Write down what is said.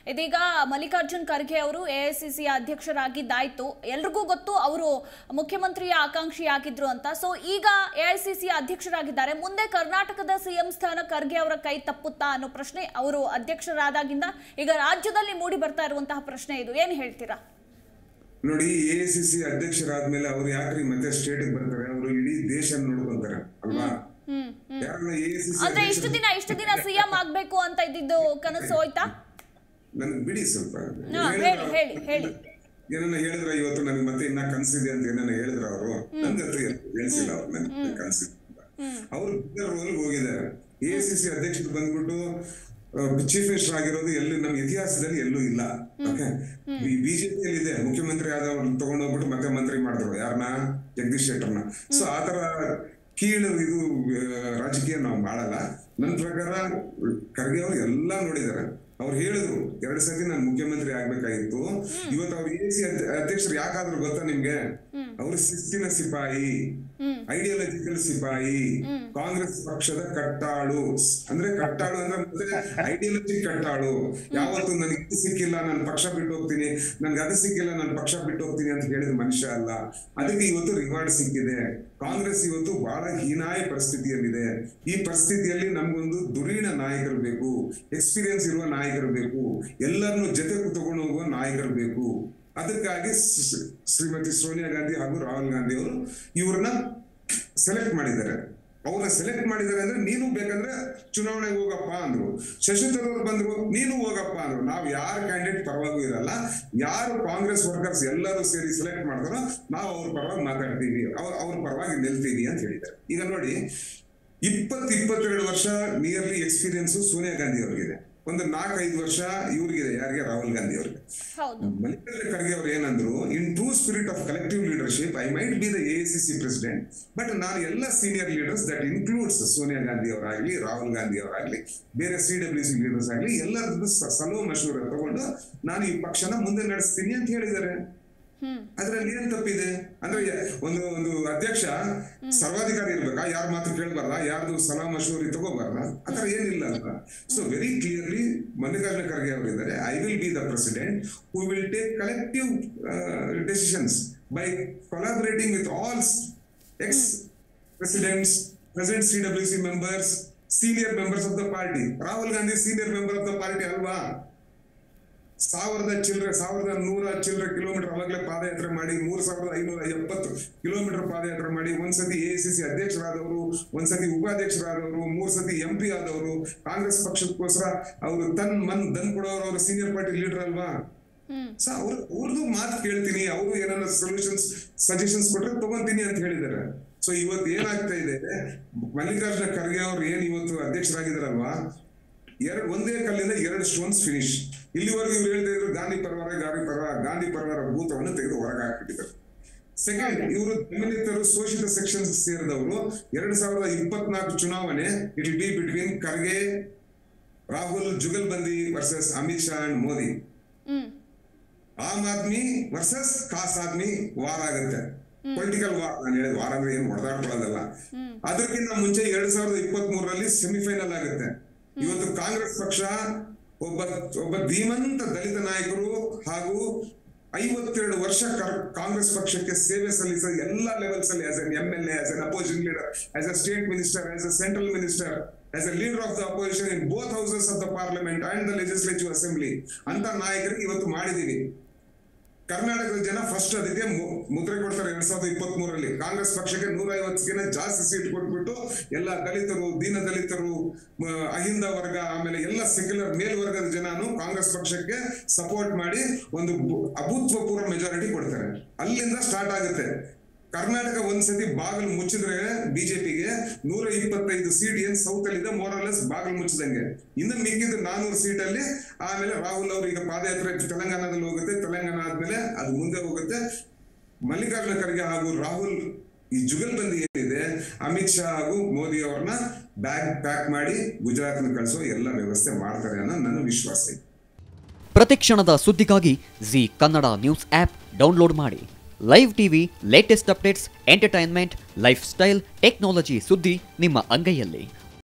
ಇದೀಗ ಮಲ್ಲಿಕಾರ್ಜುನ್ ಖರ್ಗೆ ಅವರು ಎಐಸಿಸಿ ಅಧ್ಯಕ್ಷರಾಗಿದ್ದಾಯ್ತು ಎಲ್ರಿಗೂ ಗೊತ್ತು ಅವರು ಮುಖ್ಯಮಂತ್ರಿಯ ಆಕಾಂಕ್ಷಿ ಆಗಿದ್ರು ಅಂತ ಸೊ ಈಗ ಎಐಸಿಸಿ ಅಧ್ಯಕ್ಷರಾಗಿದ್ದಾರೆ ಮುಂದೆ ಕರ್ನಾಟಕದ ಸಿಎಂ ಸ್ಥಾನ ಖರ್ಗೆ ಅವರ ಕೈ ತಪ್ಪುತ್ತಾ ಅನ್ನೋ ಪ್ರಶ್ನೆ ಅವರು ಅಧ್ಯಕ್ಷರಾದಾಗಿಂದ ಈಗ ರಾಜ್ಯದಲ್ಲಿ ಮೂಡಿ ಬರ್ತಾ ಇರುವಂತಹ ಪ್ರಶ್ನೆ ಇದು ಏನ್ ಹೇಳ್ತೀರಾ ನೋಡಿ ಎ ಸಿ ಸಿ ಅಧ್ಯಕ್ಷರಾದ್ಮೇಲೆ ಅವ್ರು ಯಾಕ್ರಿ ಮತ್ತೆ ಸ್ಟೇಟ್ ಬರ್ತಾರೆ ಅವರು ಇಡೀ ದೇಶ ನೋಡ್ಕೊಂತಾರೆ ಅಲ್ವಾ ಹ್ಮ್ ಹ್ಮ್. ಯಾರನ್ನ ಎ ಸಿ ಸಿ ಅಂದ್ರೆ ಇಷ್ಟು ದಿನ ಇಷ್ಟು ದಿನ ಸಿಎಂ ಆಗ್ಬೇಕು ಅಂತ ಇದ್ದಿದ್ದು ಕನಸು ಹೋಯ್ತಾ ನನ್ಗೆ ಬಿಡಿ ಸ್ವಲ್ಪ ಹಾ, ಹೇಳಿ ಹೇಳಿ ಹೇಳಿ ಏನನ್ನ ಹೇಳಿದ್ರ ಇವತ್ತು ನನಗೆ ಮತ್ತೆ ಇನ್ನ ಕನ್ಸಿದೆ ಅಂತ ಏನನ್ನ ಹೇಳಿದ್ರ ಅವರು ನನ್ಗಂತೂ ಹೇಳ್ಸಿಲ್ಲ ಅವ್ರು ನನ್ಗೆ ಕನ್ಸಿದೆ ಅವ್ರು ರೋಲ್ ಹೋಗಿದ್ದಾರೆ ಎ ಸಿ ಸಿ ಅಧ್ಯಕ್ಷರು ಬಂದ್ಬಿಟ್ಟು ಚೀಫ್ ಮಿನಿಸ್ಟರ್ ಆಗಿರೋದು ಎಲ್ಲೂ ನಮ್ಮ ಇತಿಹಾಸದಲ್ಲಿ ಎಲ್ಲೂ ಇಲ್ಲ ಓಕೆ ಬಿಜೆಪಿಯಲ್ಲಿ ಇದೆ ಮುಖ್ಯಮಂತ್ರಿ ಆದವ್ರು ತಗೊಂಡೋಗ್ಬಿಟ್ಟು ಮತ್ತೆ ಮಂತ್ರಿ ಮಾಡಿದ್ರು ಯಾರನ್ನ ಜಗದೀಶ್ ಶೆಟ್ಟರ್ನ ಸೊ ಆತರ ಕೀಳು ಇದು ಆ, ರಾಜಕೀಯ ನಾವು ಮಾಡಲ್ಲ ನನ್ನ ಪ್ರಕಾರ ಖರ್ಗೆ ಅವರು ಎಲ್ಲಾ ನೋಡಿದ್ದಾರೆ ಅವ್ರು ಹೇಳಿದ್ರು ಎರಡು ಸತಿ ನಾನು ಮುಖ್ಯಮಂತ್ರಿ ಆಗ್ಬೇಕಾಗಿತ್ತು ಇವತ್ತು ಅವ್ರು ಎ ಸಿ ಅಧ್ಯಕ್ಷರು ಯಾಕಾದ್ರು ಗೊತ್ತಾ ನಿಮ್ಗೆ ಅವ್ರು ಶಿಸ್ತಿನ ಸಿಪಾಯಿ ಐಡಿಯಾಲಜಿಕಲ್ ಸಿಪಾಯಿ ಕಾಂಗ್ರೆಸ್ ಪಕ್ಷದ ಕಟ್ಟಾಳು ಅಂದ್ರೆ ಕಟ್ಟಾಳು ಅಂದ್ರೆ ಮತ್ತೆ ಐಡಿಯಾಲಜಿ ಕಟ್ಟಾಳು ಯಾವತ್ತು ನನಗೆ ಇದು ಸಿಕ್ಕಿಲ್ಲ ನಾನು ಪಕ್ಷ ಬಿಟ್ಟು ಹೋಗ್ತೀನಿ ನನ್ಗೆ ಅದು ಸಿಕ್ಕಿಲ್ಲ ನಾನು ಪಕ್ಷ ಬಿಟ್ಟು ಹೋಗ್ತೀನಿ ಅಂತ ಹೇಳಿದ ಮನುಷ್ಯ ಅಲ್ಲ ಅದಕ್ಕೆ ಇವತ್ತು ರಿವಾರ್ಡ್ ಸಿಕ್ಕಿದೆ ಕಾಂಗ್ರೆಸ್ ಇವತ್ತು ಬಹಳ ಹೀನಾಯ ಪರಿಸ್ಥಿತಿಯಲ್ಲಿದೆ ಈ ಪರಿಸ್ಥಿತಿಯಲ್ಲಿ ನಮ್ಗೊಂದು ಧುರೀಣ ನಾಯಕರು ಬೇಕು ಎಕ್ಸ್ಪೀರಿಯನ್ಸ್ ಇರುವ ನಾಯಕರು ಬೇಕು ಎಲ್ಲರನ್ನು ಜೊತೆ ತಗೊಂಡು ಹೋಗುವ ನಾಯಕರು ಬೇಕು ಅದಕ್ಕಾಗಿ ಸ್- ಸ್- ಶ್ರೀಮತಿ ಸೋನಿಯಾ ಗಾಂಧಿ ಹಾಗೂ ರಾಹುಲ್ ಗಾಂಧಿ ಅವರು ಇವ್ರನ್ನ ಸೆಲೆಕ್ಟ್ ಮಾಡಿದ್ದಾರೆ ಅವ್ರನ್ನ ಸೆಲೆಕ್ಟ್ ಮಾಡಿದ್ದಾರೆ ಅಂದ್ರೆ ನೀನು ಬೇಕಂದ್ರೆ ಚುನಾವಣೆಗೆ ಹೋಗಪ್ಪ ಅಂದ್ರು ಶಶಿ ತರೂರ್ ಬಂದ್ರು ನೀನು ಹೋಗಪ್ಪ ಅಂದ್ರು ನಾವು ಯಾರ ಕ್ಯಾಂಡಿಡೇಟ್ ಪರವಾಗೂ ಇರಲ್ಲ ಯಾರು ಕಾಂಗ್ರೆಸ್ ವರ್ಕರ್ಸ್ ಎಲ್ಲರೂ ಸೇರಿ ಸೆಲೆಕ್ಟ್ ಮಾಡ್ತಾರೋ ನಾವು ಅವ್ರ ಪರವಾಗಿ ಮಾತಾಡ್ತೀವಿ ಅವ್ರ ಅವ್ರ ಪರವಾಗಿ ನಿಲ್ತೀವಿ ಅಂತ ಹೇಳಿದ್ದಾರೆ ಈಗ ನೋಡಿ ಇಪ್ಪತ್ ಇಪ್ಪತ್ತೆರಡು ವರ್ಷ ನಿಯರ್ಲಿ ಎಕ್ಸ್ಪೀರಿಯನ್ಸ್ ಸೋನಿಯಾ ಗಾಂಧಿ ಅವ್ರಿಗಿದೆ ಒಂದು ನಾಲ್ಕೈದು ವರ್ಷ ಇವ್ರಿಗಿದೆ ಯಾರಿಗೆ ರಾಹುಲ್ ಗಾಂಧಿ ಅವ್ರಿಗೆ ಹೌದು ಮಲ್ಲಿಕಾರ್ಜುನ ಖರ್ಗೆ ಅವರು ಏನಂದ್ರು in true spirit of collective leadership I might be the A C C president but ನಾನು ಎಲ್ಲ senior leaders that includes Sonia Gandhi ಅವರಾಗ್ಲಿ ರಾಹುಲ್ ಗಾಂಧಿ ಅವರಾಗ್ಲಿ ಬೇರೆ ಸಿ ಡಬ್ಲ್ಯೂ ಸಿ ಲೀಡರ್ಸ್ ಆಗ್ಲಿ ಎಲ್ಲರದ್ದು ಸಲೋ ಮಶೂರ ತಗೊಂಡು ನಾನು ಈ ಪಕ್ಷನ ಮುಂದೆ ನಡೆಸ್ತೀನಿ ಅಂತ ಹೇಳಿದ್ದಾರೆ ಹ್ಮ್ ಅದ್ರಲ್ಲಿ ಏನ್ ತಪ್ಪಿದೆ ಅಂದ್ರೆ ಒಂದು ಒಂದು ಅಧ್ಯಕ್ಷ ಸರ್ವಾಧಿಕಾರಿ ಇರ್ಬೇಕಾ ಯಾರ ಮಾತು ಕೇಳಬಾರ್ದ ಯಾರ್ದು ಸಲಾ ಮಶೂರಿ ತಗೋಬಾರ್ದ ಆತರ ಏನಿಲ್ಲ ಅಂತ so very clearly Mallikarjuna Kharge ಅವರು ಇದ್ದಾರೆ I will be the president who will take collective decisions by collaborating with all ex presidents present C W C members senior members of the party Rahul Gandhi senior member of the party ಅಲ್ವಾ ಸಾವಿರದ ಚಿಲ್ಲರೆ ಸಾವಿರದ ನೂರ ಚಿಲ್ಲರೆ kilometre ಅವಾಗಲೇ ಪಾದಯಾತ್ರೆ ಮಾಡಿ ಮೂರ್ ಸಾವಿರದ ಐನೂರ ಎಪ್ಪತ್ತು ಕಿಲೋಮೀಟರ್ ಪಾದಯಾತ್ರೆ ಮಾಡಿ ಒಂದ್ಸತಿ ಎ ಸಿ ಸಿ ಅಧ್ಯಕ್ಷರಾದವರು ಒಂದ್ಸತಿ ಉಪಾಧ್ಯಕ್ಷರಾದವರು ಮೂರ್ ಸತಿ ಎಂ ಪಿ ಆದವರು ಕಾಂಗ್ರೆಸ್ ಪಕ್ಷಕ್ಕೋಸ್ಕರ ಅವರು ತನ್ ಮನ್ ದನ್ ಕೊಡೋರು ಅವರು ಸೀನಿಯರ್ ಪಾರ್ಟಿ ಲೀಡರ್ ಅಲ್ವಾ ಹ್ಮ್ ಸೊ ಅವ್ರ ಅವ್ರದ್ದು ಮಾತು ಕೇಳ್ತೀನಿ ಅವರು ಏನಾದ್ರು ಸೊಲ್ಯೂಷನ್ಸ್ ಸಜೆಷನ್ಸ್ ಕೊಟ್ರೆ ತಗೊಂತೀನಿ ಅಂತ ಹೇಳಿದ್ದಾರೆ ಸೊ ಇವತ್ತು ಏನಾಗ್ತಾ ಇದೆ ಮಲ್ಲಿಕಾರ್ಜುನ ಖರ್ಗೆ ಅವ್ರು ಏನ್ ಇವತ್ತು ಅಧ್ಯಕ್ಷರಾಗಿದಾರಲ್ವಾ ಎರಡ್ ಒಂದೇ ಕಲ್ಲಿಂದ ಎರಡು ಸ್ಟೋನ್ಸ್ ಫಿನಿಶ್ ಇಲ್ಲಿವರೆಗೂ ಇವ್ರು ಹೇಳ್ತಾ ಇದ್ರು ಗಾಂಧಿ ಪರವಾರ ಗಾಂಧಿ ಪರವ ಗಾಂಧಿ ಪರವಾರ ಭೂತವನ್ನು ತೆಗೆದು ಹೊರಗೆ ಹಾಕ್ಬಿಟ್ಟಿದ್ದಾರೆ ಸೆಕೆಂಡ್ ಇವರು ದಲಿತರು ಶೋಷಿತ ಸೆಕ್ಷನ್ ಸೇರಿದವರು ಎರಡ್ ಸಾವಿರದ ಇಪ್ಪತ್ನಾಲ್ಕು ಚುನಾವಣೆ it will be between Kharge Rahul ಜುಗಲ್ಬಂದಿ versus Amit Shah and Modi hmm ಆಮ್ ಆದ್ಮಿ ವರ್ಸಸ್ ಖಾಸ್ ಆದ್ಮಿ ವಾರ್ ಆಗುತ್ತೆ ಪೊಲಿಟಿಕಲ್ ವಾರ್ ನಾನು ಹೇಳಿದ ವಾರ ಅಂದ್ರೆ ಏನು ಹೊಡೆದಾಡ್ಕೊಳ್ಳೋದಲ್ಲ ಅದಕ್ಕಿಂತ ಮುಂಚೆ ಎರಡ್ ಸಾವಿರದ ಇಪ್ಪತ್ತ್ ಮೂರರಲ್ಲಿ ಸೆಮಿಫೈನಲ್ ಆಗುತ್ತೆ ಇವತ್ತು ಕಾಂಗ್ರೆಸ್ ಪಕ್ಷ ಒಬ್ಬ ಒಬ್ಬ ಧೀಮಂತ ದಲಿತ ನಾಯಕರು ಹಾಗೂ ಐವತ್ತೆರಡು ವರ್ಷ ಕರ್- ಕಾಂಗ್ರೆಸ್ ಪಕ್ಷಕ್ಕೆ ಸೇವೆ ಸಲ್ಲಿಸಿದ ಎಲ್ಲ ಲೆವೆಲ್ಸ್ ಅಲ್ಲಿ as an M L A as an opposition leader as a state minister as a central minister as a leader of the opposition in both houses of the parliament and the legislative assembly ಅಂತ ನಾಯಕರಿಗೆ ಇವತ್ತು ಮಾಡಿದೀವಿ ಕರ್ನಾಟಕದ ಜನ first ಅದಕ್ಕೆ ಮು- ಮುದ್ರೆ ಕೊಡ್ತಾರೆ ಎರಡ್ ಸಾವಿರದ ಇಪ್ಪತ್ತ್ ಮೂರರಲ್ಲಿ ಕಾಂಗ್ರೆಸ್ ಪಕ್ಷಕ್ಕೆ ನೂರ ಐವತ್ತಿನ ಜಾಸ್ತಿ ಸೀಟ್ ಕೊಟ್ಬಿಟ್ಟು ಎಲ್ಲ ದಲಿತರು ದೀನ ದಲಿತರು ಮ- ಅಹಿಂದ ವರ್ಗ ಆಮೇಲೆ ಎಲ್ಲ ಸೆಕ್ಯುಲರ್ ಮೇಲ್ವರ್ಗದ ಜನನು ಕಾಂಗ್ರೆಸ್ ಪಕ್ಷಕ್ಕೆ ಸಪೋರ್ಟ್ ಮಾಡಿ ಒಂದು ಬು- ಅಭೂತಪೂರ್ವ ಮೆಜಾರಿಟಿ ಕೊಡ್ತಾರೆ ಅಲ್ಲಿಂದ ಸ್ಟಾರ್ಟ್ ಆಗುತ್ತೆ ಕರ್ನಾಟಕ ಒಂದ್ಸತಿ ಬಾಗಿಲು ಮುಚ್ಚಿದ್ರೆ ಬಿಜೆಪಿಗೆ ನೂರ ಇಪ್ಪತ್ತೈದು ಸೀಟ್ ಏನ್ ಸೌತ್ ಅಲ್ಲಿ ಇದೆ ಮೋರಲೆಸ್ ಬಾಗಿಲು ಮುಚ್ಚಿದಂಗೆ ಇನ್ನು ಮಿಕ್ಕಿದ ನಾನೂರು ಸೀಟ್ ಅಲ್ಲಿ ಆಮೇಲೆ ರಾಹುಲ್ ಅವರು ಈಗ ಪಾದಯಾತ್ರೆ ತೆಲಂಗಾಣದಲ್ಲಿ ಹೋಗುತ್ತೆ ತೆಲಂಗಾಣ ಆದ್ಮೇಲೆ ಅದು ಮುಂದೆ ಹೋಗುತ್ತೆ ಮಲ್ಲಿಕಾರ್ಜುನ ಖರ್ಗೆ ಹಾಗೂ ರಾಹುಲ್ ಈ ಜುಗಲ್ಬಂದಿ ಏನಿದೆ ಅಮಿತ್ ಶಾ ಹಾಗೂ ಮೋದಿ ಅವ್ರನ್ನ ಬ್ಯಾಗ್ ಪ್ಯಾಕ್ ಮಾಡಿ ಗುಜರಾತ್ನ ಕಳಿಸೋ ಎಲ್ಲ ವ್ಯವಸ್ಥೆ ಮಾಡ್ತಾರೆ ಅನ್ನೋ ನನ್ನ ವಿಶ್ವಾಸ ಇದೆ ಪ್ರತಿಕ್ಷಣದ ಸುದ್ದಿಗಾಗಿ Zee Kannada news app download ಮಾಡಿ live TV latest updates entertainment lifestyle technology ಸುದ್ದಿ ನಿಮ್ಮ ಅಂಗೈಯಲ್ಲಿ